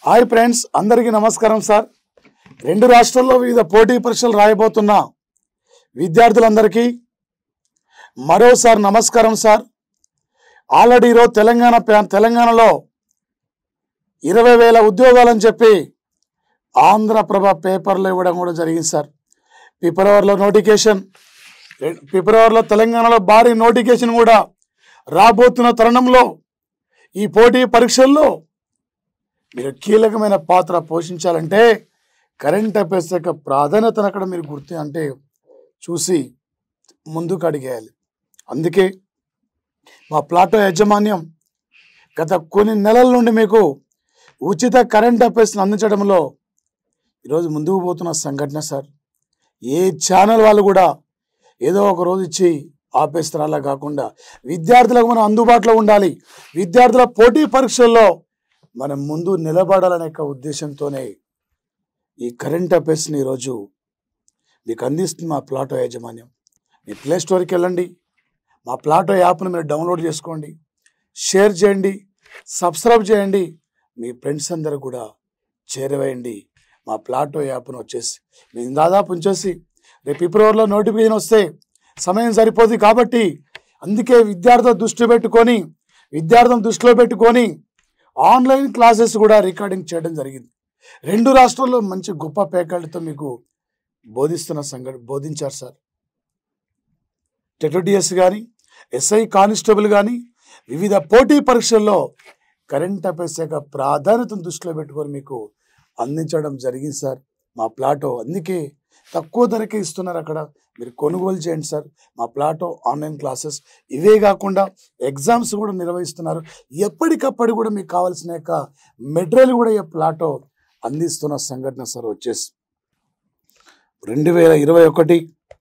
hi friends అందరికీ నమస్కారం sir రెండు రాష్ట్రాల్లో వివిధ పోటీ పరీక్షలు రాయబోతున్న విద్యార్థులందరికీ మరోసారి నమస్కారం సార్ ఆల్రెడీ ఈరోజు తెలంగాణ ప్యా- తెలంగాణలో ఇరవై వేల ఉద్యోగాలని చెప్పి ఆంధ్రప్రభ పేపర్లో ఇవ్వడం కూడా జరిగింది సార్ ఫిబ్రవరిలో నోటిఫికేషన్ రె- ఫిబ్రవరిలో తెలంగాణలో భారీ నోటిఫికేషన్ కూడా రాబోతున్న తరుణంలో ఈ పోటీ పరీక్షల్లో మీరు కీలకమైన పాత్ర పోషించాలంటే కరెంట్ అఫైర్స్ యొక్క ప్రాధాన్యతను అక్కడ మీరు గుర్తు అంటే చూసి ముందుకు అడిగేయాలి అందుకే మా ప్లాటో యాజమాన్యం గత కొన్ని నెలల నుండి మీకు ఉచిత కరెంట్ అఫైర్స్ని అందించడంలో ఈరోజు ముందుకు పోతున్న సంఘటన సార్ ఏ ఛానల్ వాళ్ళు కూడా ఏదో ఒక రోజు ఇచ్చి ఆపేస్తారు అలా కాకుండా విద్యార్థులకు మనం అందుబాటులో ఉండాలి విద్యార్థుల పోటీ పరీక్షల్లో మనం ముందు నిలబడాలనే యొక్క ఉద్దేశంతోనే ఈ కరెంట్ అఫైర్స్ని ఈరోజు మీకు అందిస్తుంది మా ప్లాటో యాజమాన్యం మీ ప్లే స్టోర్కి వెళ్ళండి మా ప్లాటో యాప్ను మీరు డౌన్లోడ్ చేసుకోండి షేర్ చేయండి సబ్స్క్రైబ్ చేయండి మీ ఫ్రెండ్స్ అందరూ కూడా చేరవేయండి మా ప్లాటో యాప్ను వచ్చేసి మేము దాదాపు ఉంచేసి రేపు ఫిబ్రవరిలో నోటిఫికేషన్ వస్తే సమయం సరిపోదు కాబట్టి అందుకే విద్యార్థుల దృష్టి పెట్టుకొని విద్యార్థులను దృష్టిలో పెట్టుకొని ఆన్లైన్ క్లాసెస్ కూడా రికార్డింగ్ చేయడం జరిగింది రెండు రాష్ట్రాల్లో మంచి గొప్ప ఫ్యాకల్టీతో మీకు బోధిస్తున్న సంఘటన బోధించారు సార్ టెటోడిఎస్ కానీ ఎస్ఐ కానిస్టేబుల్ కానీ వివిధ పోటీ పరీక్షల్లో కరెంట్ అఫైర్స్ యొక్క ప్రాధాన్యతను దృష్టిలో పెట్టుకొని మీకు అందించడం జరిగింది సార్ మా ప్లాటో అందుకే తక్కువ ధరకే ఇస్తున్నారు అక్కడ మీరు కొనుగోలు చేయండి సార్ మా ప్లాటో ఆన్లైన్ క్లాసెస్ ఇవే కాకుండా ఎగ్జామ్స్ కూడా నిర్వహిస్తున్నారు ఎప్పటికప్పుడు కూడా మీకు కావాల్సిన యొక్క మెటీరియల్ కూడా ఈ ప్లాటో అందిస్తున్న సంఘటన సార్ వచ్చేసి రెండు వేల ఇరవై ఒకటి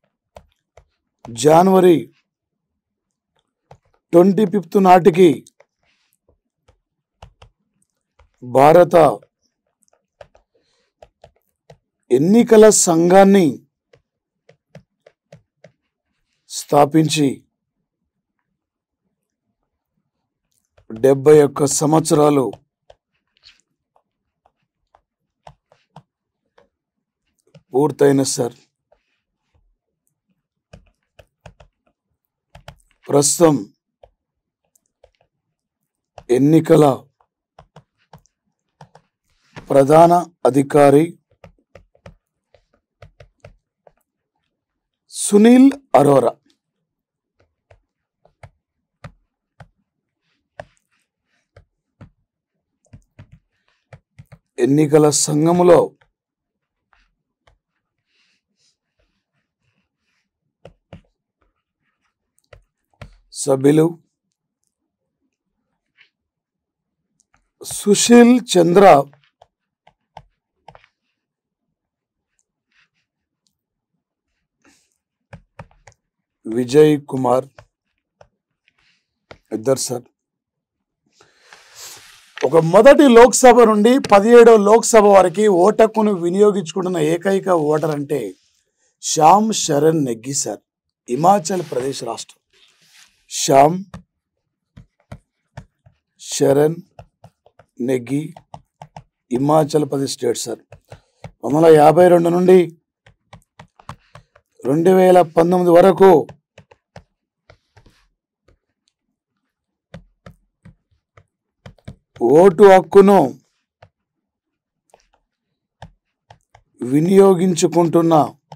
జనవరి ట్వంటీ ఫిఫ్త్ నాటికి భారత ఎన్నికల సంఘాన్ని స్థాపించి డెబ్బై ఒక్క సంవత్సరాలు పూర్తయిన సార్ ప్రస్తుతం ఎన్నికల ప్రధాన అధికారి సునీల్ అరోరా ఎన్నికల సంఘములో సభ్యులు సుశీల్ చంద్ర విజయ్ కుమార్ ఇద్దరు సార్ ఒక మొదటి లోక్సభ నుండి పదిహేడవ లోక్సభ వరకు ఓటక్కును వినియోగించుకుంటున్న ఏకైక ఓటర్ అంటే శ్యామ్ శరణ్ నెగ్గి సార్ హిమాచల్ ప్రదేశ్ రాష్ట్రం శ్యామ్ శరణ్ నెగ్గి హిమాచల్ ప్రదేశ్ స్టేట్ సార్ వందల యాభై రెండు నుండి రెండు వేల పంతొమ్మిది వరకు ఓటు హక్కును వినియోగించుకుంటున్న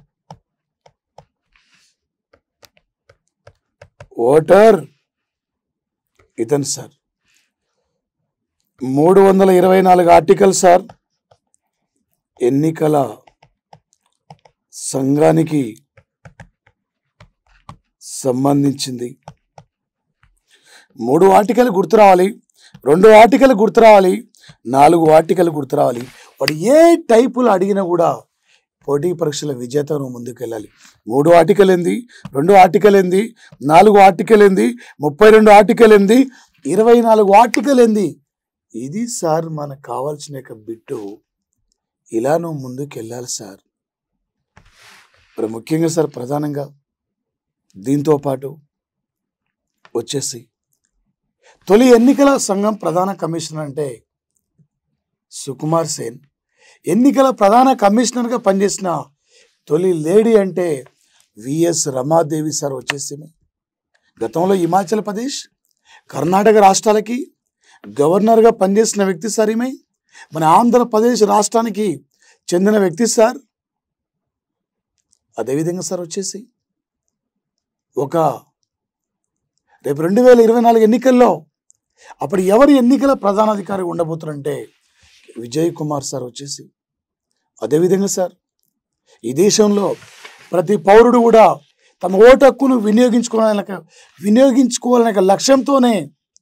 ఓటర్ ఇతను సార్ మూడు వందల ఇరవై నాలుగు ఆర్టికల్ సార్ ఎన్నికల సంఘానికి సంబంధించింది మూడు ఆర్టికల్ గుర్తు రావాలి రెండు ఆర్టికల్ గుర్తు రావాలి నాలుగు ఆర్టికల్ గుర్తు రావాలి వాడు ఏ టైపులు అడిగినా కూడా పోటీ పరీక్షల విజేత నువ్వు ముందుకు వెళ్ళాలి మూడు ఆర్టికల్ ఏంది రెండు ఆర్టికల్ ఏంది నాలుగు ఆర్టికల్ ఏంది ముప్పై రెండు ఆర్టికల్ ఏంది ఇరవై నాలుగు ఆర్టికల్ ఏంది ఇది సార్ మనకు కావాల్సిన యొక్క బిట్టు ఇలా నువ్వు ముందుకు వెళ్ళాలి సార్ మరి ముఖ్యంగా సార్ ప్రధానంగా దీంతో పాటు వచ్చేసి తొలి ఎన్నికల సంఘం ప్రధాన కమిషనర్ అంటే సుకుమార్ సేన్ ఎన్నికల ప్రధాన కమిషనర్గా పనిచేసిన తొలి లేడీ అంటే విఎస్ రమాదేవి సార్ వచ్చేసి గతంలో హిమాచల్ ప్రదేశ్ కర్ణాటక రాష్ట్రాలకి గవర్నర్గా పనిచేసిన వ్యక్తి సార్ ఈమె మన ఆంధ్రప్రదేశ్ రాష్ట్రానికి చెందిన వ్యక్తి సార్ అదేవిధంగా సార్ వచ్చేసి ఒక రేపు రెండు వేల ఇరవై నాలుగు ఎన్నికల్లో అప్పుడు ఎవరు ఎన్నికల ప్రధానాధికారి ఉండబోతున్నారంటే విజయ్ కుమార్ సార్ వచ్చేసి అదేవిధంగా సార్ ఈ దేశంలో ప్రతి పౌరుడు కూడా తమ ఓటు హక్కును వినియోగించుకోవాలనే వినియోగించుకోవాలనే ఒక లక్ష్యంతోనే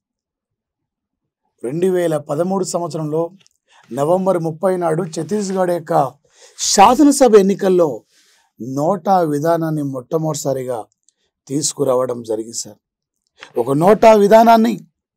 రెండు వేల పదమూడు సంవత్సరంలో నవంబర్ ముప్పై నాడు ఛత్తీస్గఢ్ యొక్క శాసనసభ ఎన్నికల్లో నోటా విధానాన్ని మొట్టమొదటిసారిగా తీసుకురావడం జరిగింది సార్ ఒక నోటా విధానాన్ని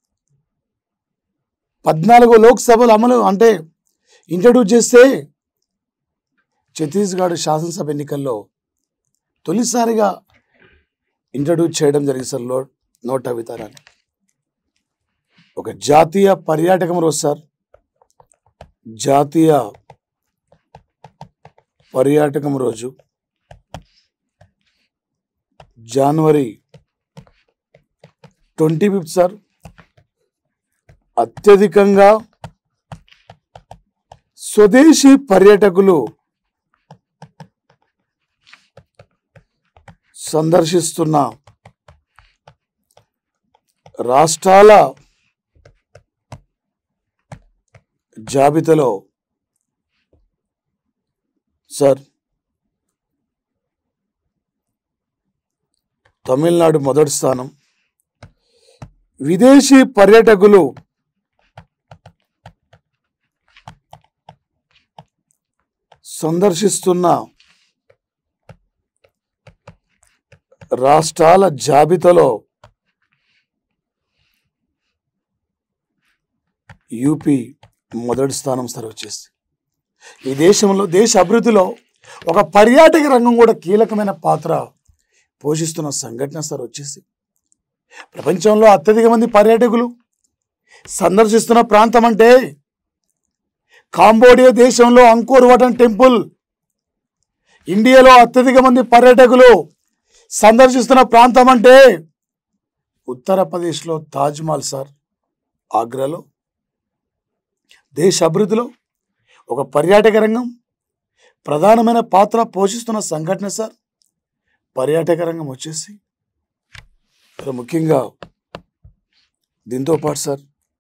పద్నాలుగో లోక్సభలు అమలు అంటే ఇంట్రడ్యూస్ చేస్తే ఛత్తీస్గఢ్ శాసనసభ ఎన్నికల్లో తొలిసారిగా ఇంట్రడ్యూస్ చేయడం జరిగింది సార్ లో నోటా విధానాన్ని ఒక జాతీయ పర్యాటకం రోజు సార్ జాతీయ పర్యాటకం రోజు జనవరి ట్వంటీ ఫిఫ్త్ సార్ అత్యధికంగా స్వదేశీ పర్యాటకులు సందర్శిస్తున్న రాష్ట్రాల జాబితాలో సార్ తమిళనాడు మొదటి స్థానం విదేశీ పర్యాటకులు సందర్శిస్తున్న రాష్ట్రాల జాబితాలో యూపీ మొదటి స్థానం సార్ వచ్చేసి ఈ దేశంలో దేశ అభివృద్ధిలో ఒక పర్యాటక రంగం కూడా కీలకమైన పాత్ర పోషిస్తున్న సంఘటన సార్ వచ్చేసి ప్రపంచంలో అత్యధిక మంది పర్యాటకులు సందర్శిస్తున్న ప్రాంతం అంటే కాంబోడియా దేశంలో అంకోర్ వాటన్ టెంపుల్ ఇండియాలో అత్యధిక మంది పర్యాటకులు సందర్శిస్తున్న ప్రాంతం అంటే ఉత్తరప్రదేశ్లో తాజ్మహల్ సార్ ఆగ్రాలో దేశ అభివృద్ధిలో ఒక పర్యాటక రంగం ప్రధానమైన పాత్ర పోషిస్తున్న సంఘటన సార్ పర్యాటక రంగం వచ్చేసి ఇక్కడ ముఖ్యంగా దీంతో పాటు సార్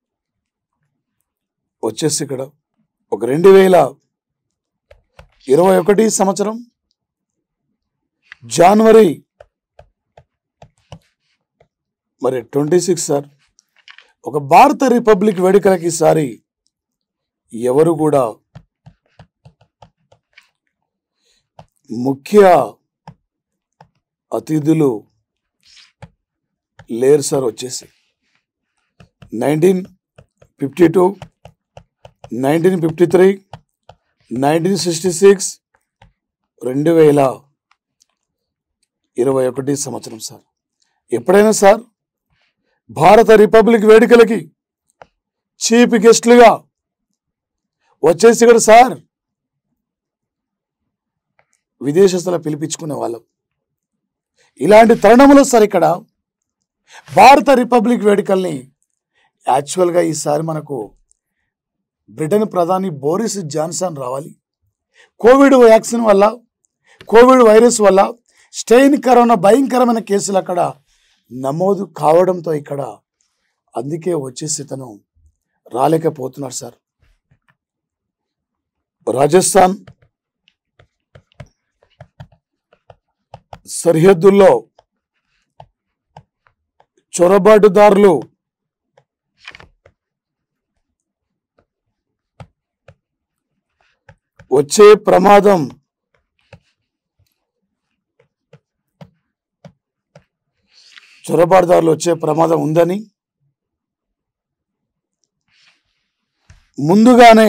వచ్చేసి ఇక్కడ ఒక రెండు వేల ఇరవై ఒకటి సంవత్సరం జనవరి మరి ట్వంటీ సిక్స్ సార్ ఒక భారత రిపబ్లిక్ వేడుకలకి ఈసారి ఎవరు కూడా ముఖ్య అతిథులు లేరు సార్ వచ్చేసి nineteen fifty two nineteen fifty three nineteen sixty six రెండు వేల ఇరవై ఒకటి సంవత్సరం సార్ ఎప్పుడైనా సార్ భారత రిపబ్లిక్ వేడుకలకి చీఫ్ గెస్ట్లుగా వచ్చేసి ఇక్కడ సార్ విదేశస్తుల పిలిపించుకునే వాళ్ళం ఇలాంటి తరుణంలో సార్ ఇక్కడ భారత రిపబ్లిక్ వేడుకల్ని యాక్చువల్గా ఈసారి మనకు బ్రిటన్ ప్రధాని బోరిస్ జాన్సన్ రావాలి కోవిడ్ వ్యాక్సిన్ వల్ల కోవిడ్ వైరస్ వల్ల స్టెయిన్ కరోనా భయంకరమైన కేసులు అక్కడ నమోదు కావడంతో ఇక్కడ అందుకే వచ్చేసి తను రాలేకపోతున్నాడు సార్ రాజస్థాన్ సరిహద్దుల్లో చొరబాటుదారులు వచ్చే ప్రమాదం చొరబాటుదారులు వచ్చే ప్రమాదం ఉందని ముందుగానే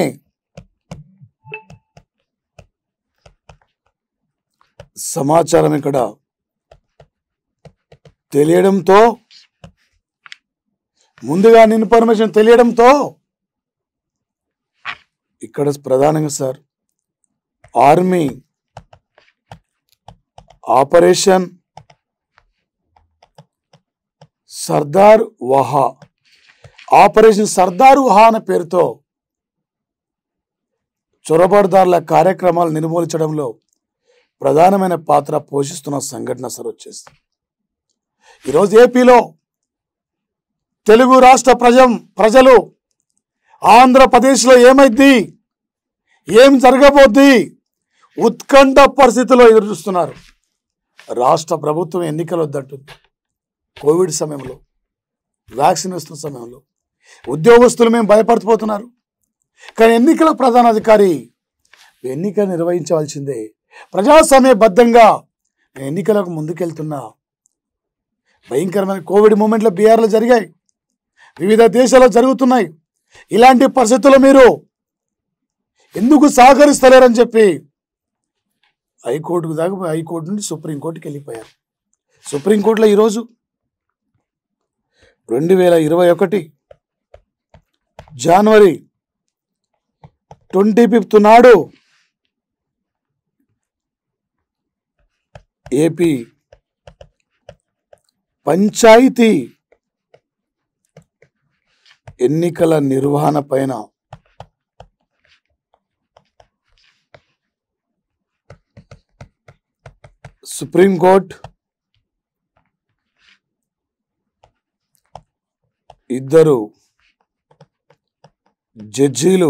సమాచారం ఇక్కడ తెలియడంతో ముందుగా ఇన్ఫర్మేషన్ తెలియడంతో ఇక్కడ ప్రధానంగా సార్ ఆర్మీ ఆపరేషన్ సర్దార్ వహా ఆపరేషన్ సర్దార్ వహా అనే పేరుతో చొరబడిదారుల కార్యక్రమాలు నిర్మూలించడంలో ప్రధానమైన పాత్ర పోషిస్తున్న సంఘటన సార్ వచ్చేసి ఈరోజు ఏపీలో తెలుగు రాష్ట్ర ప్రజం ప్రజలు ఆంధ్రప్రదేశ్లో ఏమైద్ది ఏం జరగబోద్ది ఉత్కంఠ పరిస్థితిలో ఎదురు చూస్తున్నారు రాష్ట్ర ప్రభుత్వం ఎన్నికలు వద్దంటుంది కోవిడ్ సమయంలో వ్యాక్సిన్ ఇస్తున్న సమయంలో ఉద్యోగస్తులు మేము భయపడిపోతున్నారు కానీ ఎన్నికల ప్రధాన అధికారి ఎన్నికలు నిర్వహించవలసిందే ప్రజాస్వామ్యబద్ధంగా నేను ఎన్నికలకు ముందుకెళ్తున్నా భయంకరమైన కోవిడ్ మూమెంట్లో బీఆర్లో జరిగాయి వివిధ దేశాల్లో జరుగుతున్నాయి ఇలాంటి పరిస్థితుల్లో మీరు ఎందుకు సహకరిస్తలేరని చెప్పి హైకోర్టుకు దాకా హైకోర్టు నుండి సుప్రీంకోర్టుకి వెళ్ళిపోయారు సుప్రీంకోర్టులో ఈరోజు రెండు వేల ఇరవై ఒకటి జనవరి ట్వంటీ ఫిఫ్త్ నాడు ఏపీ పంచాయతీ ఎన్నికల నిర్వహణ పైన సుప్రీంకోర్టు ఇద్దరు జడ్జీలు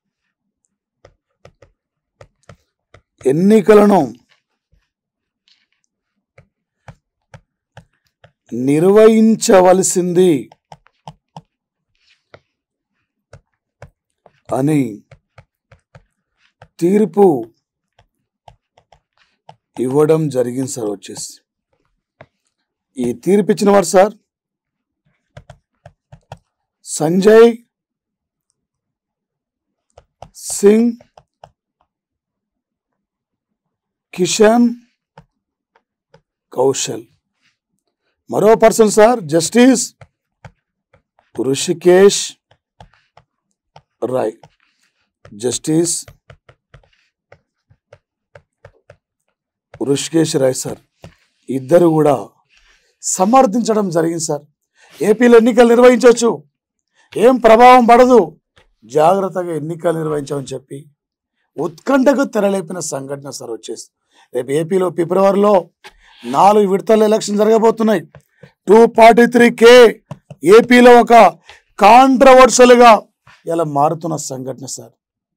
ఎన్నికలను నిర్వహించవలసింది అని తీర్పు ఇవ్వడం జరిగింది సార్ వచ్చేసి ఈ తీర్పు ఇచ్చిన వారు సార్ సంజయ్ సింగ్ కిషన్ కౌశల్ మరో person sir justice Hrishikesh Roy justice Hrishikesh Roy sir ఇద్దరు కూడా సమర్థించడం జరిగింది సార్ ఏపీలో ఎన్నికలు నిర్వహించవచ్చు ఏం ప్రభావం పడదు జాగ్రత్తగా ఎన్నికలు నిర్వహించమని చెప్పి ఉత్కంఠకు తెరలేపిన సంఘటన సార్ వచ్చేసి రేపు ఏపీలో ఫిబ్రవరిలో నాలుగు విడతల ఎలక్షన్ జరగబోతున్నాయి టూ ఫార్టీ త్రీ కే ఏపీలో ఒక కాంట్రవర్షియల్గా ఇలా మారుతున్న సంఘటన సార్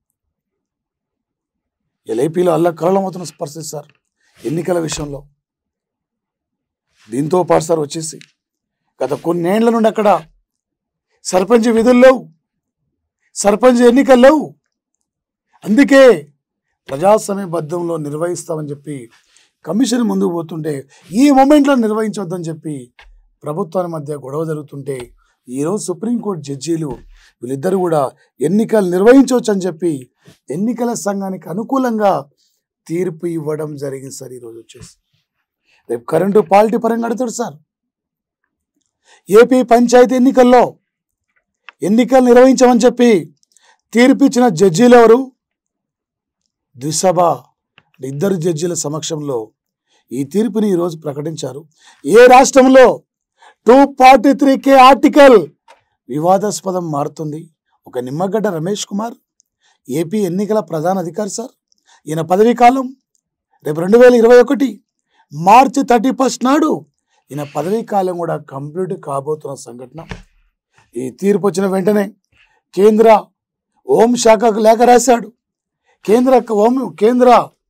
ఇలా ఏపీలో అల్ల కలమవుతున్న పరిస్థితి సార్ ఎన్నికల విషయంలో దీంతో పాటు సార్ వచ్చేసి గత కొన్నేళ్ల నుండి అక్కడ సర్పంచ్ విధులు లేవు సర్పంచ్ ఎన్నికలు లేవు అందుకే ప్రజాస్వామ్యబద్ధంలో నిర్వహిస్తామని చెప్పి కమిషన్ ముందుకు పోతుంటే ఈ మూమెంట్లో నిర్వహించవద్దని చెప్పి ప్రభుత్వాల మధ్య గొడవ జరుగుతుంటే ఈరోజు సుప్రీంకోర్టు జడ్జీలు వీళ్ళిద్దరు కూడా ఎన్నికలు నిర్వహించవచ్చు అని చెప్పి ఎన్నికల సంఘానికి అనుకూలంగా తీర్పు ఇవ్వడం జరిగింది సార్ ఈరోజు వచ్చేసి రేపు కరెంటు పాలిటీ పరంగా అడుగుతాడు సార్ ఏపీ పంచాయతీ ఎన్నికల్లో ఎన్నికలు నిర్వహించమని చెప్పి తీర్పు ఇచ్చిన జడ్జీలు ఎవరు ద్విసభ ఇద్దరు జడ్జీల సమక్షంలో ఈ తీర్పుని ఈరోజు ప్రకటించారు ఏ రాష్ట్రంలో two forty three K article వివాదాస్పదం మారుతుంది ఒక నిమ్మగడ్డ రమేష్ కుమార్ ఏపీ ఎన్నికల ప్రధాన అధికారి సార్ ఈయన పదవీ కాలం రేపు రెండు వేల ఇరవై ఒకటి మార్చి థర్టీ ఫస్ట్ నాడు ఈయన పదవీ కాలం కూడా కంప్లీట్ కాబోతున్న సంఘటన ఈ తీర్పు వచ్చిన వెంటనే కేంద్ర హోంశాఖకు లేఖ రాశాడు కేంద్ర హోం కేంద్ర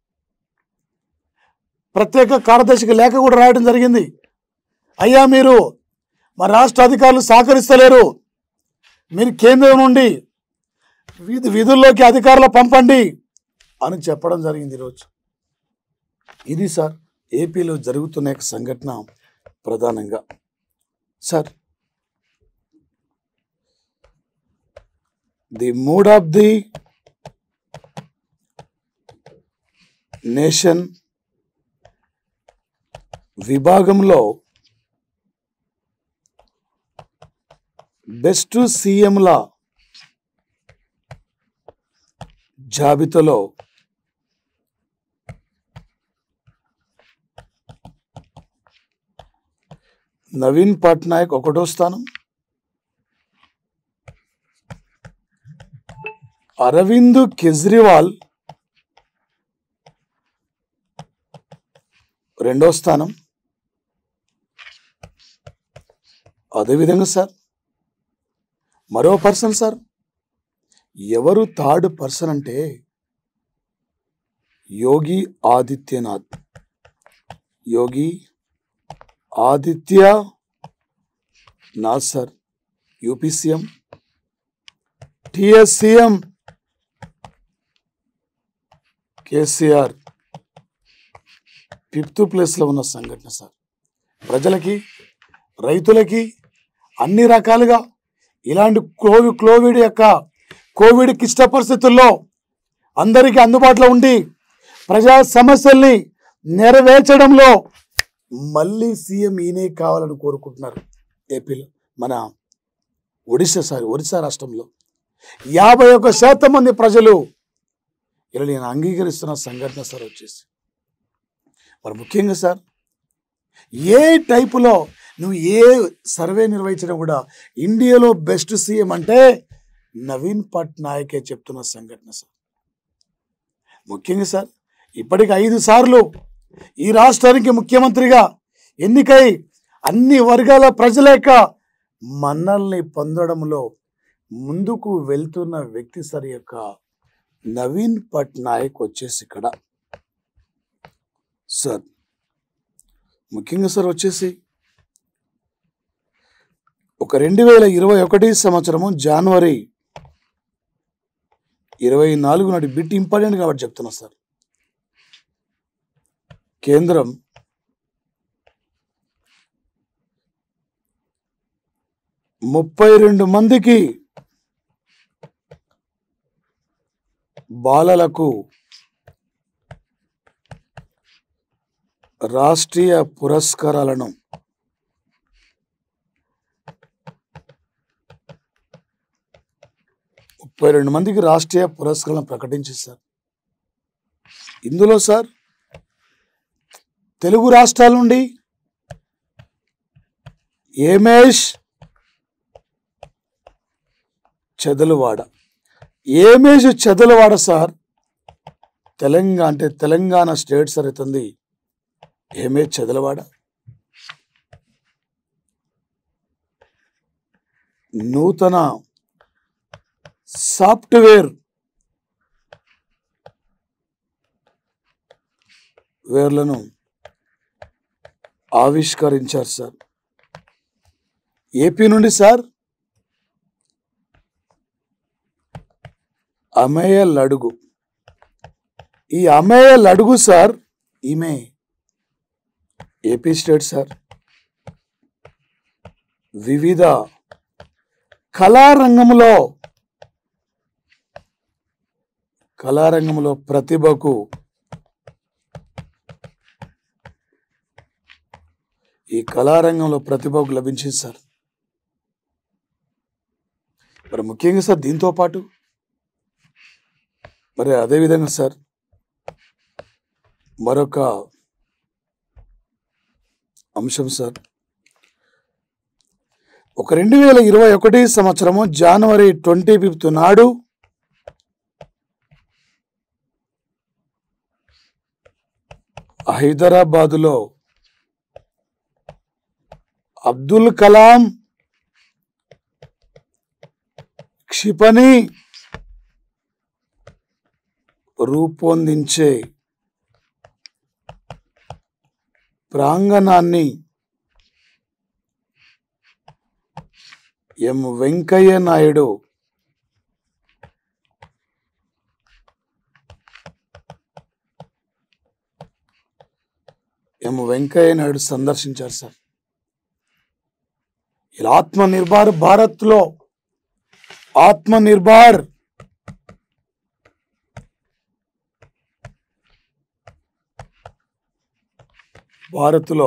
ప్రత్యేక కార్యదర్శికి లేఖ కూడా రాయడం జరిగింది అయ్యా మీరు మా రాష్ట్ర అధికారులు సహకరిస్తలేరు మీరు కేంద్రం నుండి విధి విధుల్లోకి అధికారులు పంపండి అని చెప్పడం జరిగింది ఈరోజు ఇది సార్ ఏపీలో జరుగుతున్న యొక్క సంఘటన ప్రధానంగా sir the mood of the nation విభాగంలో బెస్ట్ సీఎంల జాబితాలో నవీన్ పట్నాయక్ ఒకటో స్థానం అరవింద్ కేజ్రీవాల్ రెండో స్థానం అదేవిధంగా సార్ మరో పర్సన్ సార్ ఎవరు థర్డ్ పర్సన్ అంటే Yogi Adityanath Yogi Aditya Nath sir UP CM TS CM KCR fifth ప్లేస్లో ఉన్న సంఘటన సార్ ప్రజలకి రైతులకి అన్ని రకాలుగా ఇలాంటి కోవిడ్ కోవిడ్ యొక్క కోవిడ్ క్లిష్ట పరిస్థితుల్లో అందరికీ అందుబాటులో ఉండి ప్రజా సమస్యల్ని నెరవేర్చడంలో మళ్ళీ సీఎం ఈయనే కావాలని కోరుకుంటున్నారు ఏపీలో మన ఒడిశా సారీ ఒడిశా రాష్ట్రంలో యాభై ఒక్క శాతం మంది ప్రజలు ఇలా నేను అంగీకరిస్తున్న సంఘటన సార్ వచ్చేసి మరి ముఖ్యంగా సార్ ఏ టైపులో నువ్వు ఏ సర్వే నిర్వహించినా కూడా ఇండియాలో బెస్ట్ సీఎం అంటే నవీన్ పట్నాయకే చెప్తున్న సంఘటన సార్ ముఖ్యంగా సార్ ఇప్పటికి ఐదు సార్లు ఈ రాష్ట్రానికి ముఖ్యమంత్రిగా ఎన్నికై అన్ని వర్గాల ప్రజల యొక్క మన్నల్ని పొందడంలో ముందుకు వెళ్తున్న వ్యక్తి సార్ యొక్క నవీన్ పట్నాయక్ వచ్చేసి ఇక్కడ సార్ ముఖ్యంగా సార్ వచ్చేసి ఒక రెండు వేల ఇరవై ఒకటి సంవత్సరము జనవరి ఇరవై నాలుగు నాటి బిట్ ఇంపార్టెంట్ కాబట్టి చెప్తున్నా సార్ కేంద్రం ముప్పై రెండు మందికి బాలలకు రాష్ట్రీయ పురస్కారాలను ముప్పై రెండు మందికి రాష్ట్రీయ పురస్కారాలను ప్రకటించింది సార్ ఇందులో సార్ తెలుగు రాష్ట్రాల నుండి ఏమేష్ చెదలువాడ ఏమేష్ చెదలువాడ సార్ తెలంగాణ అంటే తెలంగాణ స్టేట్ సార్ అవుతుంది ఏమే చదలవాడ నూతన సాఫ్ట్వేర్ వేర్లను ఆవిష్కరించారు సార్ ఏపీ నుండి సార్ అమేయ లడుగు ఈ అమేయ లడుగు సార్ ఈమె ఏపీ స్టేట్ సార్ వివిధ కళారంగంలో కళారంగంలో ప్రతిభకు ఈ కళారంగంలో ప్రతిభకు లభించింది సార్ మరి ముఖ్యంగా సార్ దీంతో పాటు మరి అదేవిధంగా సార్ మరొక అంశం సార్ ఒక రెండు వేల ఇరవై ఒకటి సంవత్సరము జనవరి ట్వంటీ ఫిఫ్త్ నాడు హైదరాబాదులో అబ్దుల్ కలాం క్షిపణి రూపొందించే ప్రాంగణాన్ని ఎం వెంకయ్య నాయుడు ఎం వెంకయ్య నాయుడు సందర్శించారు సార్ ఇలా ఆత్మ నిర్భర్ భారత్ లో ఆత్మ నిర్భర్ భారత్లో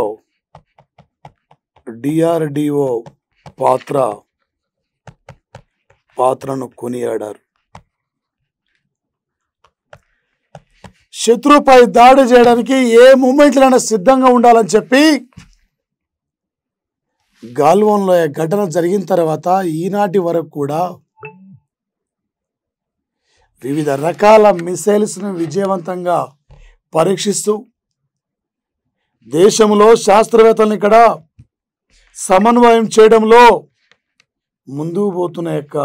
డిఆర్డిఓ పాత్ర పాత్రను కొనియాడారు శత్రువుపై దాడి చేయడానికి ఏ మూమెంట్లైనా సిద్ధంగా ఉండాలని చెప్పి గాల్వన్లో ఈ ఘటన జరిగిన తర్వాత ఈనాటి వరకు కూడా వివిధ రకాల మిసైల్స్ను విజయవంతంగా పరీక్షిస్తూ దేశంలో శాస్త్రవేత్తలను ఇక్కడ సమన్వయం చేయడంలో ముందుకు పోతున్న యొక్క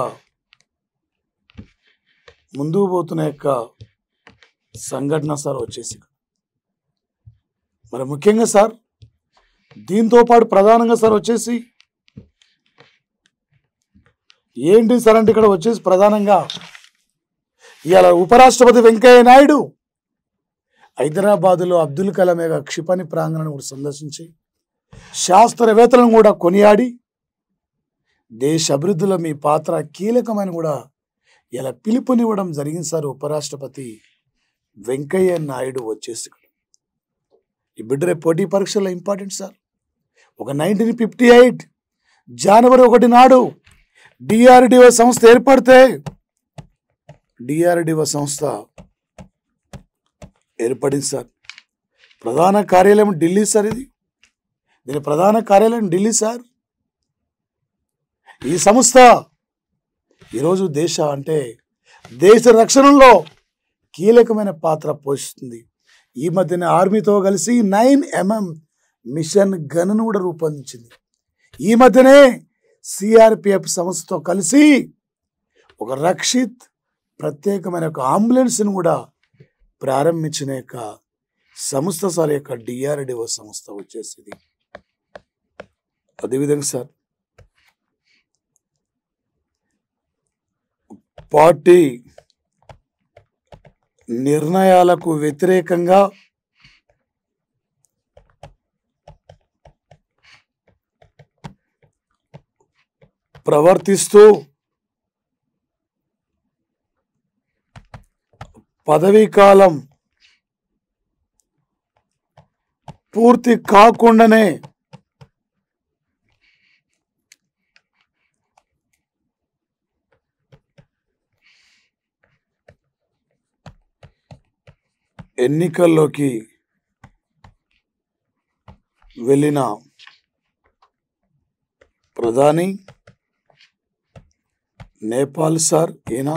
ముందుకు పోతున్న యొక్క సంఘటన సార్ వచ్చేసి మరి ముఖ్యంగా సార్ దీంతో పాటు ప్రధానంగా సార్ వచ్చేసి ఏంటి సార్ అంటే ఇక్కడ వచ్చేసి ప్రధానంగా ఇవాళ ఉపరాష్ట్రపతి వెంకయ్య నాయుడు హైదరాబాదులో అబ్దుల్ కలాం యొక్క క్షిపణి ప్రాంగణాన్ని కూడా సందర్శించి శాస్త్రవేత్తలను కూడా కొనియాడి దేశ అభివృద్ధిలో మీ పాత్ర కీలకమైన కూడా ఇలా పిలుపునివ్వడం జరిగింది సార్ ఉపరాష్ట్రపతి వెంకయ్య నాయుడు వచ్చేసి ఈ బిడ్డ రేపు పోటీ పరీక్షల్లో ఇంపార్టెంట్ సార్ ఒక నైన్టీన్ ఫిఫ్టీ ఎయిట్ జనవరి ఒకటి నాడు డిఆర్డిఓ సంస్థ ఏర్పడితే డిఆర్డిఓ సంస్థ ఏర్పడింది సార్ ప్రధాన కార్యాలయం ఢిల్లీ సార్ ఇది దీని ప్రధాన కార్యాలయం ఢిల్లీ సార్ ఈ సంస్థ ఈరోజు దేశ అంటే దేశ రక్షణలో కీలకమైన పాత్ర పోషిస్తుంది ఈ మధ్యన ఆర్మీతో కలిసి నైన్ ఎంఎం మిషన్ గన్ను కూడా రూపొందించింది ఈ మధ్యనే సిఆర్పిఎఫ్ సంస్థతో కలిసి ఒక రక్షిత్ ప్రత్యేకమైన ఒక అంబులెన్స్ను కూడా ప్రారంభించిన యొక్క సంస్థ సార్ యొక్క డిఆర్డిఓ సంస్థ వచ్చేసింది అదేవిధంగా సార్ పార్టీ నిర్ణయాలకు వ్యతిరేకంగా ప్రవర్తిస్తూ పదవీ కాలం పూర్తి కాకుండానే ఎన్నికల్లోకి వెళ్ళిన ప్రధాని నేపాల్ సార్ ఈయన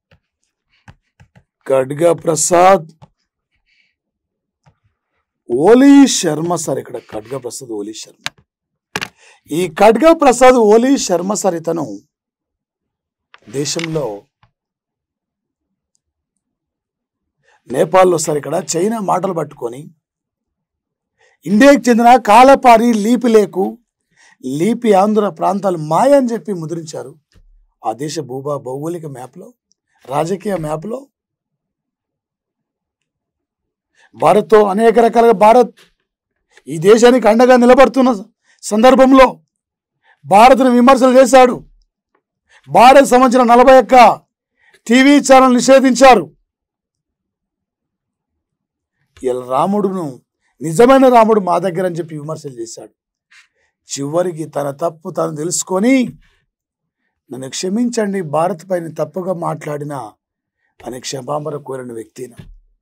ఖడ్గా ప్రసాద్ ఓలీ శర్మ సార్ ఇక్కడ ఖడ్గా ప్రసాద్ ఓలీ శర్మ ఈ ఖడ్గా ప్రసాద్ ఓలీ శర్మ సార్ ఇతను దేశంలో నేపాల్లో సార్ ఇక్కడ చైనా మాటలు పట్టుకొని ఇండియాకి చెందిన కాలపారి లీపి లేకు లీపి ఆంధ్ర ప్రాంతాలు మాయ అని చెప్పి ముద్రించారు ఆ దేశ భూభా భౌగోళిక మ్యాప్లో రాజకీయ మ్యాప్లో భారత్తో అనేక రకాలుగా భారత్ ఈ దేశానికి అండగా నిలబడుతున్న సందర్భంలో భారత్ను విమర్శలు చేశాడు భారత్ సంబంధించిన నలభై ఒక్క టీవీ ఛానల్ నిషేధించారు ఇలా రాముడును నిజమైన రాముడు మా దగ్గర అని చెప్పి విమర్శలు చేశాడు చివరికి తన తప్పు తను తెలుసుకొని నన్ను క్షమించండి భారత్ పైన తప్పుగా మాట్లాడిన అని క్షమాపణ కోరిన వ్యక్తిని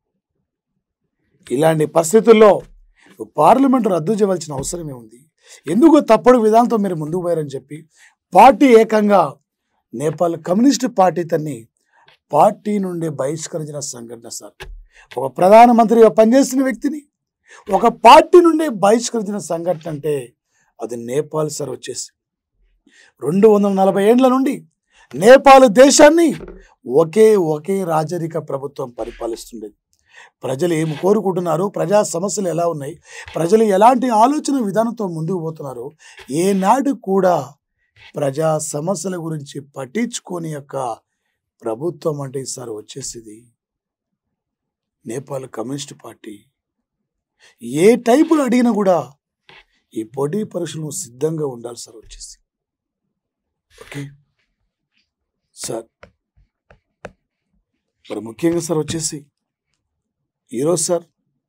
ఇలాంటి పరిస్థితుల్లో పార్లమెంట్ రద్దు చేయవలసిన అవసరమే ఉంది ఎందుకు తప్పుడు విధానంతో మీరు ముందుకు పోయారని చెప్పి పార్టీ ఏకంగా నేపాల్ కమ్యూనిస్ట్ పార్టీ తన్ని పార్టీ నుండి బహిష్కరించిన సంఘటన సార్ ఒక ప్రధానమంత్రిగా పనిచేసిన వ్యక్తిని ఒక పార్టీ నుండి బహిష్కరించిన సంఘటన అంటే అది నేపాల్ సార్ వచ్చేసి రెండు వందల నలభై ఏండ్ల నుండి నేపాల్ దేశాన్ని ఒకే ఒకే రాజరిక ప్రభుత్వం పరిపాలిస్తుండేది ప్రజలు ఏమి కోరుకుంటున్నారు ప్రజా సమస్యలు ఎలా ఉన్నాయి ప్రజలు ఎలాంటి ఆలోచన విధానంతో ముందుకు పోతున్నారు ఏనాడు కూడా ప్రజా సమస్యల గురించి పట్టించుకొని యొక్క ప్రభుత్వం అంటే సార్ వచ్చేసింది నేపాల్ కమ్యూనిస్ట్ పార్టీ ఏ టైపులు అడిగినా కూడా ఈ పోటీ పరీక్షలు సిద్ధంగా ఉండాలి సార్ వచ్చేసి ఓకే సార్ మరి ముఖ్యంగా సార్ వచ్చేసి ఈరోజు సార్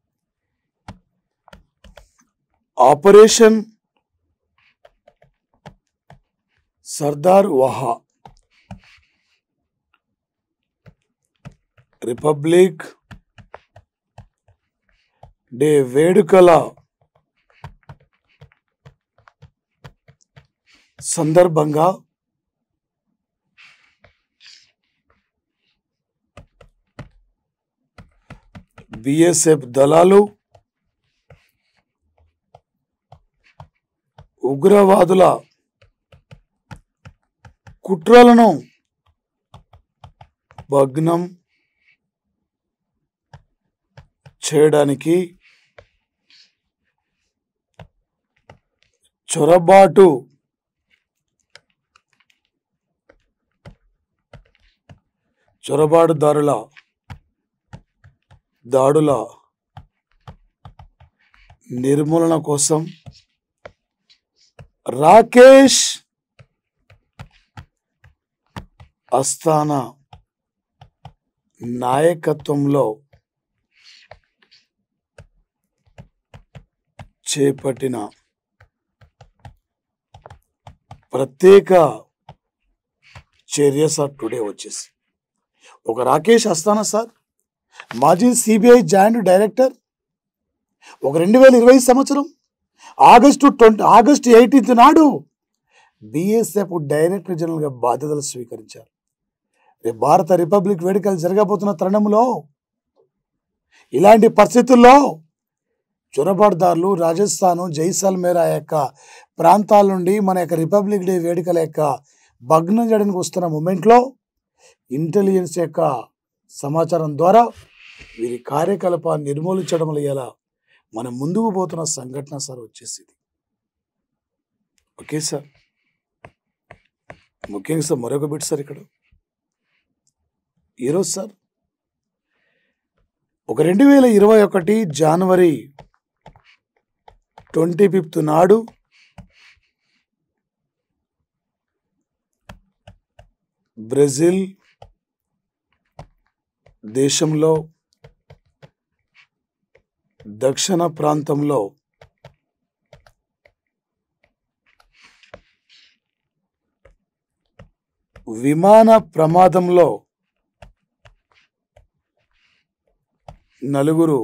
ఆపరేషన్ సర్దార్ వహా రిపబ్లిక్ డే వేడుకల సందర్భంగా బిఎస్ఎఫ్ దళాలు ఉగ్రవాదుల కుట్రలను భగ్నం చేయడానికి చొరబాటు చొరబాటుదారుల దాడుల నిర్మూలన కోసం రాకేష్ అస్థానా నాయకత్వంలో చేపట్టిన ప్రత్యేక చర్య సార్ టుడే వచ్చేసి ఒక రాకేష్ అస్థానా సార్ మాజీ సిబిఐ జాయింట్ డైరెక్టర్ ఒక రెండు వేల ఇరవై సంవత్సరం ఆగస్టు ట్వంటీ ఆగస్టు ఎయిటీన్త్ నాడు బిఎస్ఎఫ్ డైరెక్టర్ జనరల్గా బాధ్యతలు స్వీకరించారు రేపు భారత రిపబ్లిక్ వేడుకలు జరగబోతున్న తరుణంలో ఇలాంటి పరిస్థితుల్లో చొరబాటుదారులు రాజస్థాను జైసల్మేర్ ఆ యొక్క ప్రాంతాల నుండి మన యొక్క రిపబ్లిక్ డే వేడుకల యొక్క భగ్నం చేయడానికి వస్తున్న మూమెంట్లో ఇంటెలిజెన్స్ యొక్క సమాచారం ద్వారా వీరి కార్యకలాపాన్ని నిర్మూలించడం ఎలా మనం ముందుకు పోతున్న సంఘటన సార్ వచ్చేసింది ఓకే సార్ ముఖ్యంగా సార్ మరొక బిట్ సార్ ఇక్కడ ఈరోజు సార్ ఒక రెండు వేల ఇరవై ఒకటి జనవరి ట్వంటీ ఫిఫ్త్ నాడు బ్రెజిల్ దేశంలో దక్షిణ ప్రాంతంలో విమాన ప్రమాదంలో నలుగురు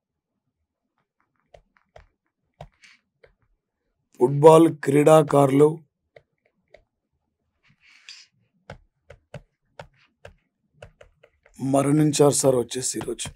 ఫుట్బాల్ క్రీడాకారులు మరణించారు సార్ వచ్చేసి ఈరోజు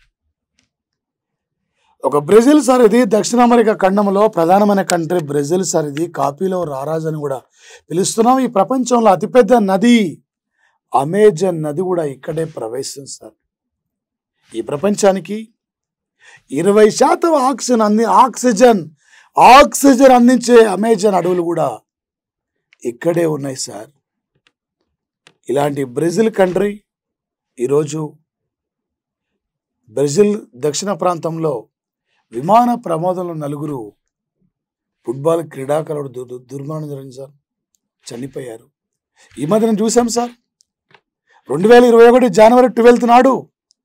ఒక బ్రెజిల్ సార్ ఇది దక్షిణ అమెరికా ఖండంలో ప్రధానమైన కంట్రీ బ్రెజిల్ సార్ ఇది కాపీలో రారాజ్ అని కూడా పిలుస్తున్నాం ఈ ప్రపంచంలో అతిపెద్ద నది అమెజాన్ నది కూడా ఇక్కడే ప్రవేశిస్తుంది సార్ ఈ ప్రపంచానికి ఇరవై శాతం ఆక్సిజన్ అంది ఆక్సిజన్ ఆక్సిజన్ అందించే అమెజాన్ అడవులు కూడా ఇక్కడే ఉన్నాయి సార్ ఇలాంటి బ్రెజిల్ కంట్రీ ఈరోజు బ్రెజిల్ దక్షిణ ప్రాంతంలో విమాన ప్రమాదంలో నలుగురు ఫుట్బాల్ క్రీడాకారుడు దు- దు- దుర్మరణం జరిగింది సార్ చనిపోయారు ఈ మధ్యన చూసాం సార్ రెండు వేల ఇరవై ఒకటి జనవరి ట్వెల్త్ నాడు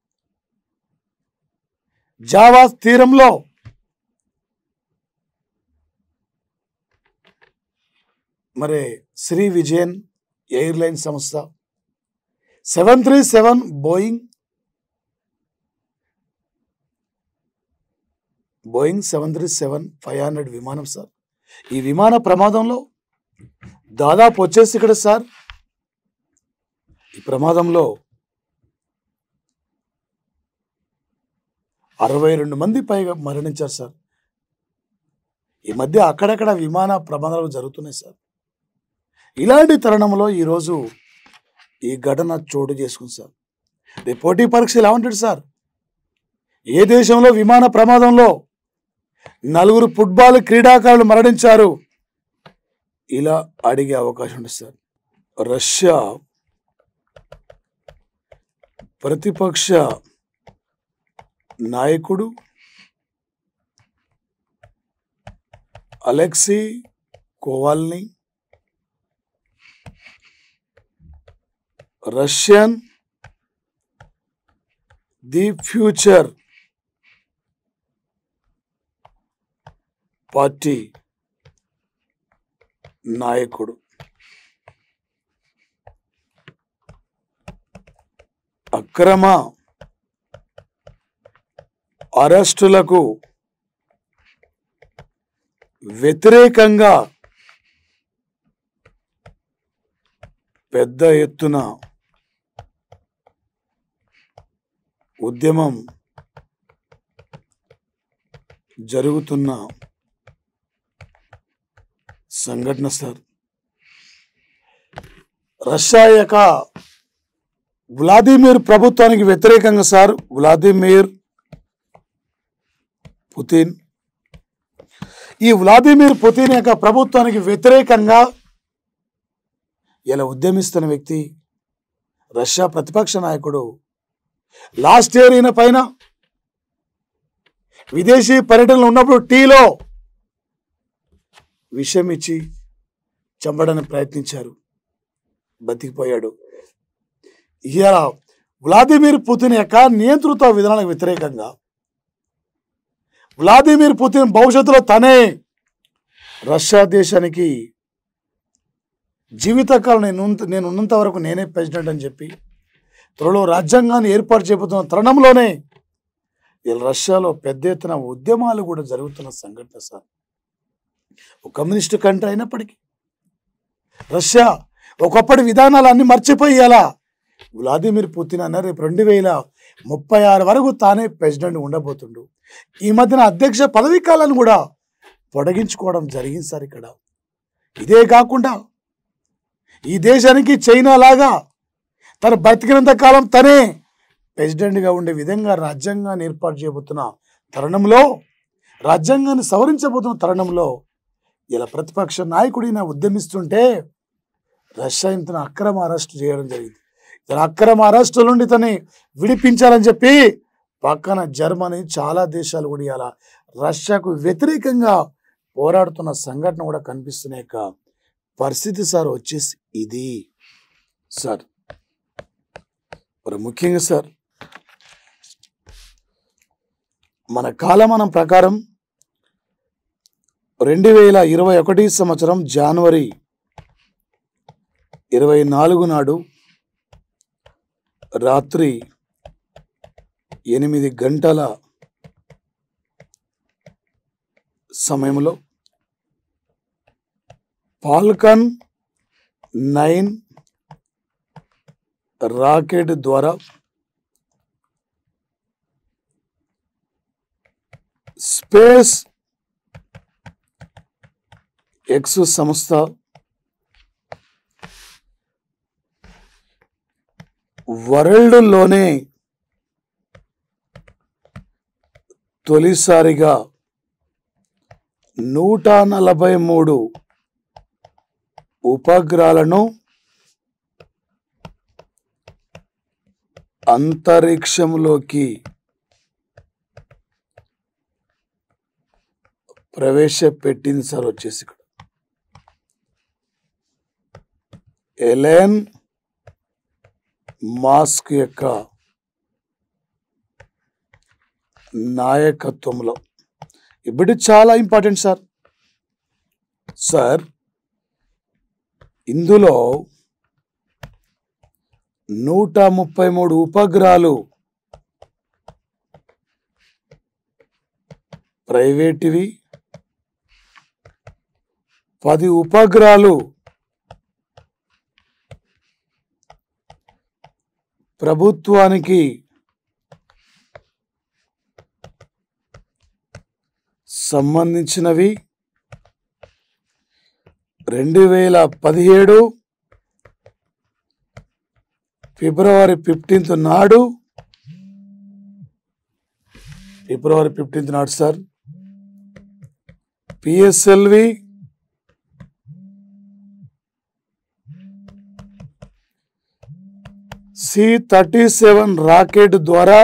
జావా తీరంలో మరి శ్రీ విజయన్ ఎయిర్లైన్ సంస్థ seven three seven Boeing Boeing seven three seven five hundred విమానం సార్ ఈ విమాన ప్రమాదంలో దాదాపు వచ్చేసి ఇక్కడ సార్ ఈ ప్రమాదంలో అరవై రెండు మంది పైగా మరణించారు సార్ ఈ మధ్య అక్కడక్కడ విమాన ప్రమాదాలు జరుగుతున్నాయి సార్ ఇలాంటి తరుణంలో ఈరోజు ఈ ఘటన చోటు చేసుకుంది సార్ రేపు పోటీ పరీక్షలు ఎలా ఉంటుంది సార్ ఏ దేశంలో విమాన ప్రమాదంలో నలుగురు ఫుట్బాల్ క్రీడాకారులు మరణించారు ఇలా అడిగే అవకాశం ఉంది సార్ రష్యా ప్రతిపక్ష నాయకుడు అలెక్సీ కోవాల్ని రష్యన్ ది ఫ్యూచర్ పార్టీ నాయకుడు అక్రమ అరెస్టులకు వ్యతిరేకంగా పెద్ద ఎత్తున ఉద్యమం జరుగుతున్న సంఘటన సార్ రష్యా యొక్క వ్లాదిమిర్ ప్రభుత్వానికి వ్యతిరేకంగా సార్ వ్లాదిమిర్ పుతిన్ ఈ వ్లాదిమిర్ పుతిన్ యొక్క ప్రభుత్వానికి వ్యతిరేకంగా ఇలా ఉద్యమిస్తున్న వ్యక్తి రష్యా ప్రతిపక్ష నాయకుడు లాస్ట్ ఇయర్ ఈయన పైన విదేశీ పర్యటనలు ఉన్నప్పుడు టీలో విషం ఇచ్చి చంపడానికి ప్రయత్నించారు బతికిపోయాడు ఇలా వ్లాదిమిర్ పుతిన్ యొక్క నియంతృత్వ విధానాలకు వ్యతిరేకంగా వ్లాదిమిర్ పుతిన్ భవిష్యత్తులో తనే రష్యా దేశానికి జీవితకాలం నేను ఉంత- నేను ఉన్నంత వరకు నేనే ప్రెసిడెంట్ అని చెప్పి త్వరలో రాజ్యాంగాన్ని ఏర్పాటు చేయబోతున్న తరుణంలోనే ఇలా రష్యాలో పెద్ద ఎత్తున ఉద్యమాలు కూడా జరుగుతున్న సంఘటన సార్ ఒక కమ్యూనిస్ట్ కంట్రీ అయినప్పటికీ రష్యా ఒకప్పటి విధానాలు అన్ని మర్చిపోయి అలా వ్లాదిమిర్ పుతిన్ అన్న రేపు రెండు వేల ముప్పై ఆరు వరకు తానే ప్రెసిడెంట్ ఉండబోతుండు ఈ మధ్యన అధ్యక్ష పదవీ కాలాన్ని కూడా పొడిగించుకోవడం జరిగింది సార్ ఇక్కడ ఇదే కాకుండా ఈ దేశానికి చైనా లాగా తను బతికినంత కాలం తనే ప్రెసిడెంట్గా ఉండే విధంగా రాజ్యాంగాన్ని ఏర్పాటు చేయబోతున్న తరుణంలో రాజ్యాంగాన్ని సవరించబోతున్న తరుణంలో ఇలా ప్రతిపక్ష నాయకుడిన ఉద్యమిస్తుంటే రష్యా ఇంతను అక్రమ అరెస్ట్ చేయడం జరిగింది తన అక్రమ అరెస్టుల నుండి తనని విడిపించాలని చెప్పి పక్కన జర్మనీ చాలా దేశాలు కూడా ఇలా రష్యాకు వ్యతిరేకంగా పోరాడుతున్న సంఘటన కూడా కనిపిస్తున్న యొక్క పరిస్థితి సార్ వచ్చేసి ఇది సార్ మరి ముఖ్యంగా సార్ మన కాలమానం ప్రకారం రెండు వేల ఇరవై ఒకటి సంవత్సరం జనవరి ఇరవై నాలుగు నాడు రాత్రి ఎనిమిది గంటల సమయంలో పాల్కన్ నైన్ రాకెట్ ద్వారా స్పేస్ ఎక్స్ సంస్థ వరల్డ్లోనే తొలిసారిగా నూట నలభై మూడు ఉపగ్రహాలను అంతరిక్షంలోకి ప్రవేశపెట్టింది సార్ వచ్చేసి ఇక్కడ ఎలెన్ మాస్క్ యొక్క నాయకత్వంలో ఇప్పుడు చాలా ఇంపార్టెంట్ సార్ సార్ ఇందులో నూట ముప్పై మూడు ఉపగ్రహాలు ప్రైవేటివి పది ఉపగ్రహాలు ప్రభుత్వానికి సంబంధించినవి రెండు వేల పదిహేడు ఫిబ్రవరి ఫిఫ్టీన్త్ నాడు ఫిబ్రవరి ఫిఫ్టీన్త్ నాడు sir PSLV C thirty seven rocket ద్వారా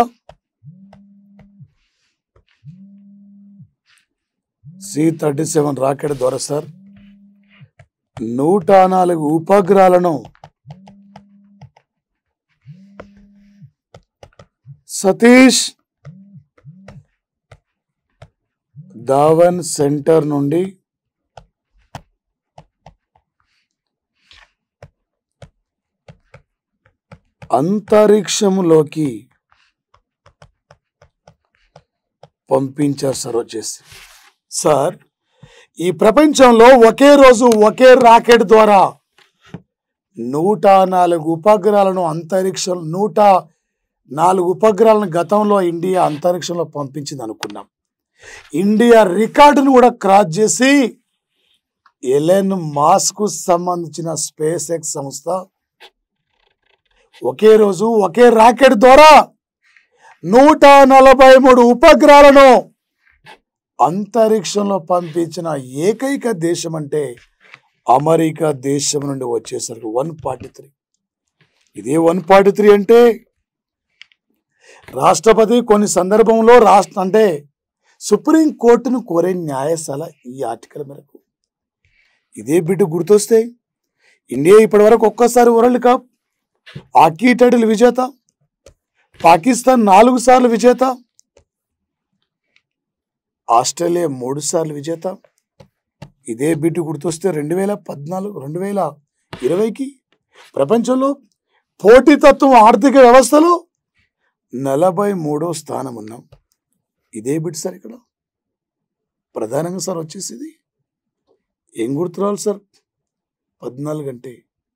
సి థర్టీ సెవెన్ రాకెట్ ద్వారా సార్ నూట నాలుగు ఉపగ్రహాలను సతీష్ ధావన్ సెంటర్ నుండి అంతరిక్షంలోకి పంపించారు సార్ వచ్చేసి సార్ ఈ ప్రపంచంలో ఒకే రోజు ఒకే రాకెట్ ద్వారా నూట నాలుగు ఉపగ్రహాలను అంతరిక్షం నూట నాలుగు ఉపగ్రహాలను గతంలో ఇండియా అంతరిక్షంలో పంపించింది అనుకున్నాం ఇండియా రికార్డును కూడా క్రాస్ చేసి ఎలెన్ మాస్కు సంబంధించిన స్పేస్ ఎక్స్ సంస్థ ఒకే రోజు ఒకే రాకెట్ ద్వారా నూట నలభై మూడు ఉపగ్రహాలను అంతరిక్షంలో పంపించిన ఏకైక దేశం అంటే అమెరికా దేశం నుండి వచ్చేసరికి వన్ ఫార్టీ త్రీ ఇదే వన్ ఫార్టీ త్రీ అంటే రాష్ట్రపతి కొన్ని సందర్భంలో రాష్ట్ర అంటే సుప్రీం కోర్టును కోరే న్యాయశాల ఈ ఆర్టికల్ మేరకు ఇదే బిడ్డ గుర్తొస్తే ఇండియా ఇప్పటివరకు ఒక్కసారి వరల్డ్ కప్ హాకీ టైటిల్ విజేత పాకిస్తాన్ నాలుగు సార్లు విజేత ఆస్ట్రేలియా మూడు సార్లు విజేత ఇదే బిడ్డ గుర్తొస్తే రెండు వేల పద్నాలుగు రెండు వేల ఇరవైకి ప్రపంచంలో పోటీతత్వం ఆర్థిక వ్యవస్థలో నలభై మూడో స్థానం ఉన్నాం ఇదే బిట్ సార్ ఇక్కడ ప్రధానంగా సార్ వచ్చేసింది ఏం గుర్తురావాలి సార్ పద్నాలుగు అంటే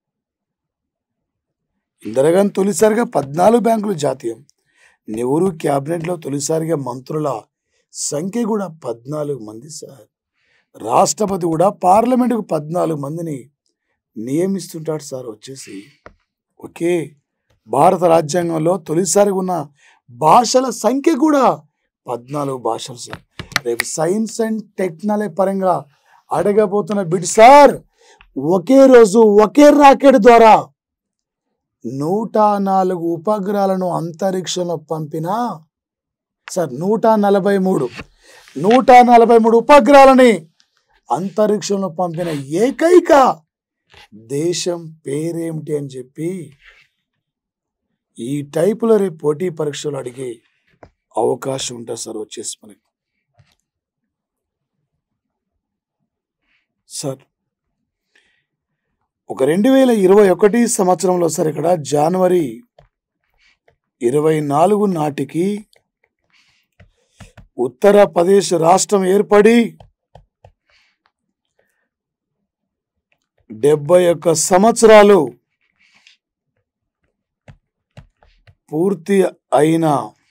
ఇందిరాగాంధీ తొలిసారిగా పద్నాలుగు బ్యాంకులు జాతీయం నెహ్రూ క్యాబినెట్లో తొలిసారిగా మంత్రుల సంఖ్య కూడా పద్నాలుగు మంది సార్ రాష్ట్రపతి కూడా పార్లమెంటుకు పద్నాలుగు మందిని నియమిస్తుంటాడు సార్ వచ్చేసి ఓకే భారత రాజ్యాంగంలో తొలిసారిగా ఉన్న భాషల సంఖ్య కూడా పద్నాలుగు భాషలు సార్ రేపు సైన్స్ అండ్ టెక్నాలజీ పరంగా అడగబోతున్న బిడ్ సార్ ఒకే రోజు ఒకే రాకెట్ ద్వారా నూట నాలుగు ఉపగ్రహాలను అంతరిక్షంలో పంపిన సార్ నూట నలభై మూడు నూట నలభై మూడు ఉపగ్రహాలని అంతరిక్షంలో పంపిన ఏకైక దేశం పేరేమిటి అని చెప్పి ఈ టైపులో రేపు పోటీ పరీక్షలు అడిగే అవకాశం ఉంటుంది సార్ వచ్చేసి మనకి సార్ ఒక రెండు వేల ఇరవై ఒకటి సంవత్సరంలో సార్ ఇక్కడ జనవరి ఇరవై నాలుగు నాటికి ఉత్తరప్రదేశ్ రాష్ట్రం ఏర్పడి డెబ్బై ఒక్క సంవత్సరాలు పూర్తి అయిన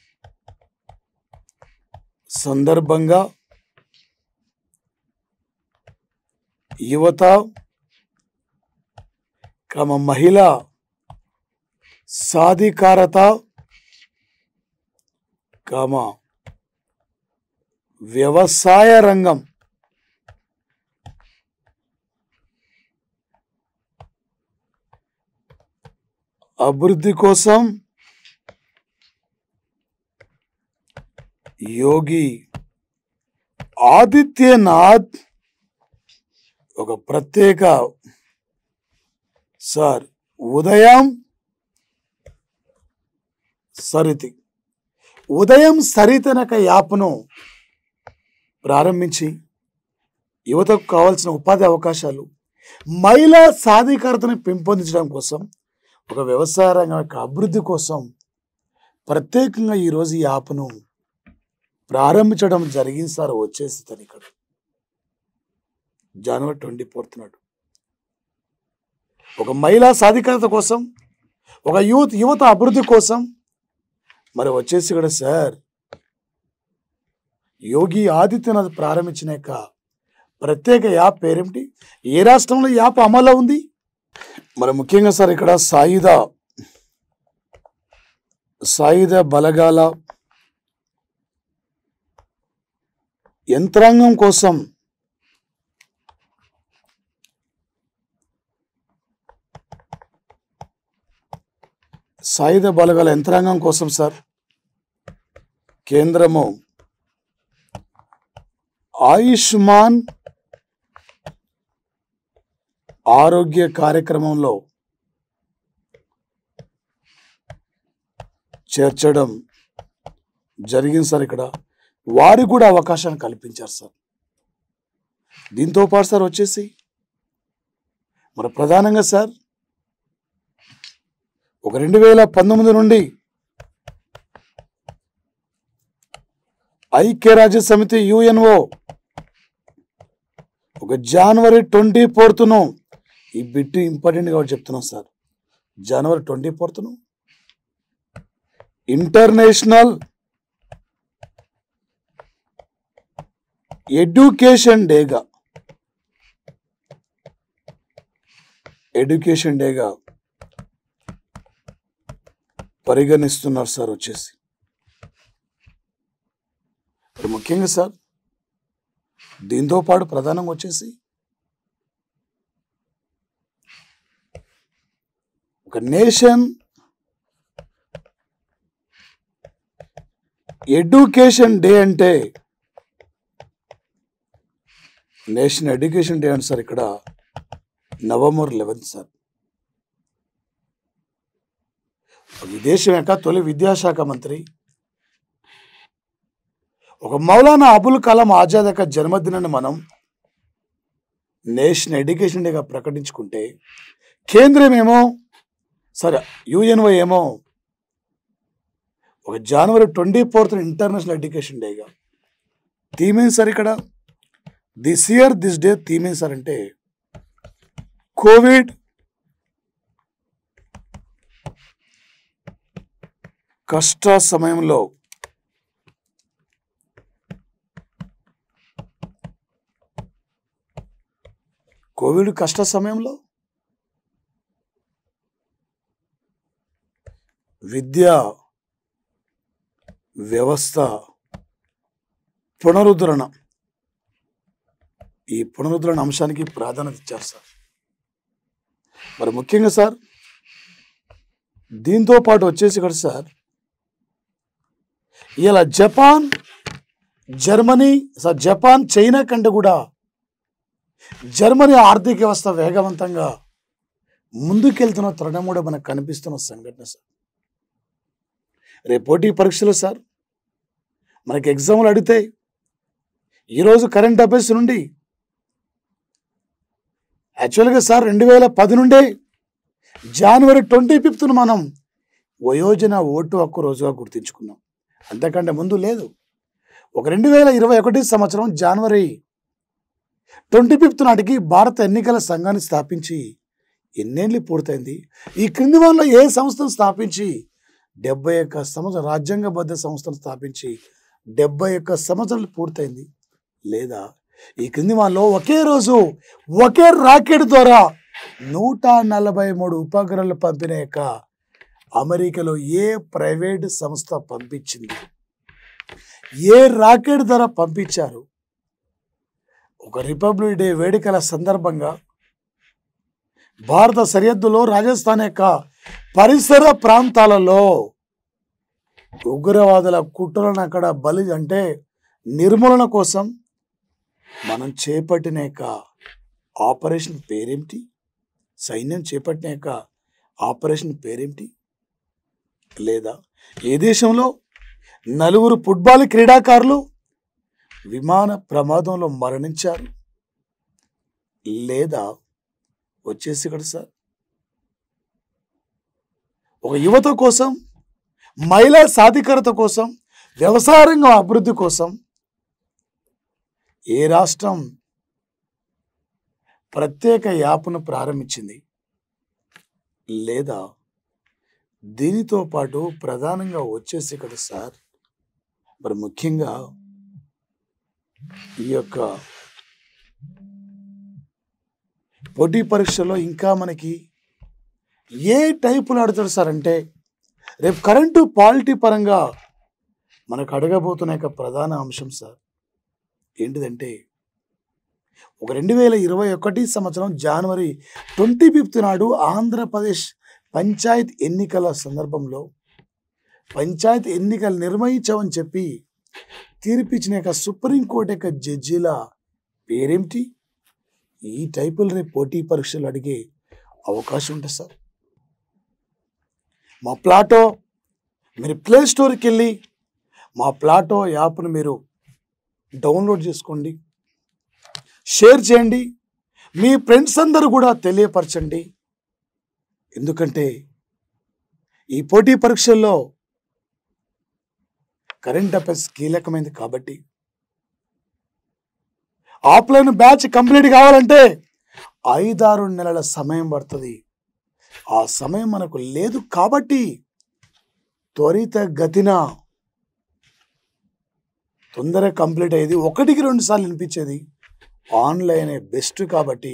సందర్భంగా యువత క్రమ మహిళ సాధికారత కామ వ్యవసాయ రంగం అభివృద్ధి కోసం యోగి ఆదిత్యనాథ్ ఒక ప్రత్యేక సార్ ఉదయం సరితి ఉదయం సరితనక యాప్ను ప్రారంభించి యువతకు కావాల్సిన ఉపాధి అవకాశాలు మహిళా సాధికారతను పెంపొందించడం కోసం ఒక వ్యవసాయ రంగం యొక్క అభివృద్ధి కోసం ప్రత్యేకంగా ఈరోజు ఈ యాప్ను ప్రారంభించడం జరిగింది సార్ వచ్చేసి తను ఇక్కడ జనవరి ట్వంటీ ఫోర్త్ నాడు ఒక మహిళా సాధికారత కోసం ఒక యూత్ యువత అభివృద్ధి కోసం మరి వచ్చేసి ఇక్కడ సార్ యోగి ఆదిత్యనాథ్ ప్రారంభించిన యొక్క ప్రత్యేక యాప్ పేరేమిటి ఏ రాష్ట్రంలో ఈ యాప్ అమల్లో ఉంది మరి ముఖ్యంగా సార్ ఇక్కడ సాయుధ సాయుధ బలగాల యంత్రాంగం కోసం సాయుధ బలగాల యంత్రాంగం కోసం సార్ కేంద్రము ఆయుష్మాన్ ఆరోగ్య కార్యక్రమంలో చేర్చడం జరిగింది సార్ ఇక్కడ వారికి కూడా అవకాశాన్ని కల్పించారు సార్ దీంతో పాటు సార్ వచ్చేసి మరి ప్రధానంగా సార్ ఒక రెండు వేల పంతొమ్మిది నుండి ఐక్యరాజ్య సమితి యుఎన్ఓ ఒక జనవరి ట్వంటీ ఫోర్త్ను ఈ బిట్ ఇంపార్టెంట్ కాబట్టి చెప్తున్నాం సార్ జనవరి ట్వంటీ ఫోర్త్ను ఇంటర్నేషనల్ ఎడ్యుకేషన్ డేగా ఎడ్యుకేషన్ డేగా పరిగణిస్తున్నారు సార్ వచ్చేసి మరి ముఖ్యంగా సార్ దీంతో పాటు ప్రధానంగా వచ్చేసి ఒక నేషన్ ఎడ్యుకేషన్ డే అంటే నేషనల్ ఎడ్యుకేషన్ డే అంటే సార్ ఇక్కడ నవంబర్ లెవెన్త్ సార్ ఈ దేశం యొక్క తొలి విద్యాశాఖ మంత్రి ఒక మౌలానా అబుల్ కలాం ఆజాద్ యొక్క జన్మదినాన్ని మనం నేషనల్ ఎడ్యుకేషన్ డేగా ప్రకటించుకుంటే కేంద్రం ఏమో సరే యుఎన్ఓ ఏమో ఒక జనవరి ట్వంటీ ఫోర్త్ ఇంటర్నేషనల్ ఎడ్యుకేషన్ డేగా థీమ్ ఏంటి సార్ ఇక్కడ this year this day theme ఏంటి సార్ అంటే కోవిడ్ కష్ట సమయంలో కోవిడ్ కష్ట సమయంలో విద్యా వ్యవస్థ పునరుద్ధరణ ఈ పునరుద్ధరణ అంశానికి ప్రాధాన్యత ఇచ్చారు సార్ మరి ముఖ్యంగా సార్ దీంతో పాటు వచ్చేసి ఇక్కడ సార్ ఇలా Japan Germany sir Japan China కంటే కూడా జర్మనీ ఆర్థిక వ్యవస్థ వేగవంతంగా ముందుకెళ్తున్న తరుణం కూడా మనకు కనిపిస్తున్న సంఘటన సార్ రేపు పోటీ పరీక్షలు సార్ మనకి ఎగ్జామ్లు అడిగితే ఈరోజు కరెంట్ అఫైర్స్ నుండి యాక్చువల్గా సార్ రెండు వేల పది నుండే జనవరి ట్వంటీ ఫిఫ్త్ను మనం వయోజన ఓటు హక్కు రోజుగా గుర్తించుకున్నాం అంతకంటే ముందు లేదు ఒక రెండు వేల ఇరవై ఒకటి సంవత్సరం జనవరి ట్వంటీ ఫిఫ్త్ నాటికి భారత ఎన్నికల సంఘాన్ని స్థాపించి ఎన్నేళ్ళు పూర్తయింది ఈ క్రింది వాళ్ళలో ఏ సంస్థను స్థాపించి డెబ్బై ఒక్క సంవత్సరం రాజ్యాంగబద్ధ సంస్థను స్థాపించి డెబ్బై ఒక్క సంవత్సరాలు పూర్తయింది లేదా ఈ క్రింది వాళ్ళలో ఒకే రోజు ఒకే రాకెట్ ద్వారా నూట నలభై మూడు ఉపగ్రహాలు పంపిన యొక్క అమెరికాలో ఏ ప్రైవేట్ సంస్థ పంపించింది ఏ రాకెట్ ద్వారా పంపించారు ఒక రిపబ్లిక్ డే వేడుకల సందర్భంగా భారత సరిహద్దులో రాజస్థాన్ యొక్క పరిసర ప్రాంతాలలో ఉగ్రవాదుల కుట్రలను అక్కడ బలి అంటే నిర్మూలన కోసం మనం చేపట్టిన యొక్క ఆపరేషన్ పేరేమిటి సైన్యం చేపట్టిన యొక్క ఆపరేషన్ పేరేమిటి లేదా ఏ దేశంలో నలుగురు ఫుట్బాల్ క్రీడాకారులు విమాన ప్రమాదంలో మరణించారు లేదా వచ్చేసి ఇక్కడ సార్ ఒక యువత కోసం మహిళా సాధికారత కోసం వ్యవసాయ రంగం అభివృద్ధి కోసం ఏ రాష్ట్రం ప్రత్యేక యాప్ను ప్రారంభించింది లేదా దీనితో పాటు ప్రధానంగా వచ్చేసి ఇక్కడ సార్ మరి ముఖ్యంగా ఈ యొక్క పోటీ పరీక్షలో ఇంకా మనకి ఏ టైపులు ఆడుతారు సార్ అంటే రేపు కరెంటు పాలిటీ పరంగా మనకు అడగబోతున్న యొక్క ప్రధాన అంశం సార్ ఏంటిదంటే ఒక రెండు వేల ఇరవై ఒకటి సంవత్సరం జనవరి ట్వంటీ ఫిఫ్త్ నాడు ఆంధ్రప్రదేశ్ పంచాయత్ ఎన్నికల సందర్భంలో పంచాయత్ ఎన్నికలు నిర్వహించామని చెప్పి తీర్పిచ్చిన యొక్క సుప్రీంకోర్టు యొక్క జడ్జీల పేరేమిటి ఈ టైపులు రేపు పోటీ పరీక్షలు అడిగే అవకాశం ఉంటుంది సార్ మా ప్లాటో మీరు ప్లే స్టోర్కి వెళ్ళి మా ప్లాటో యాప్ను మీరు డౌన్లోడ్ చేసుకోండి షేర్ చేయండి మీ ఫ్రెండ్స్ అందరూ కూడా తెలియపరచండి ఎందుకంటే ఈ పోటీ పరీక్షల్లో కరెంట్ అఫైర్స్ కీలకమైనది కాబట్టి ఆఫ్లైన్ బ్యాచ్ కంప్లీట్ కావాలంటే ఐదారు నెలల సమయం పడుతుంది ఆ సమయం మనకు లేదు కాబట్టి త్వరిత గతిన తొందరగా కంప్లీట్ అయ్యేది ఒకటికి రెండు సార్లు వినిపించేది ఆన్లైనే బెస్ట్ కాబట్టి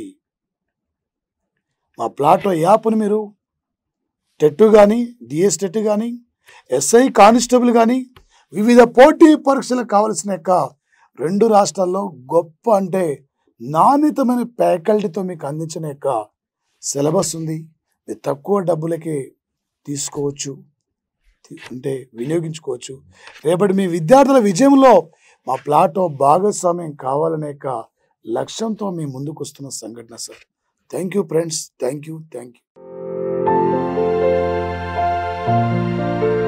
మా ప్లాటో యాప్ని మీరు టెట్ కానీ డిఎస్ టెట్ కానీ ఎస్ఐ కానిస్టేబుల్ కానీ వివిధ పోటీ పరీక్షలకు కావలసిన యొక్క రెండు రాష్ట్రాల్లో గొప్ప అంటే నాణ్యతమైన ఫ్యాకల్టీతో మీకు అందించిన యొక్క సిలబస్ ఉంది మీరు తక్కువ డబ్బులకే తీసుకోవచ్చు తీ- అంటే వినియోగించుకోవచ్చు రేపటి మీ విద్యార్థుల విజయంలో మా ప్లాటో భాగస్వామ్యం కావాలనే యొక్క లక్ష్యంతో మీ ముందుకు వస్తున్న సంఘటన sir thank you friends thank you thank you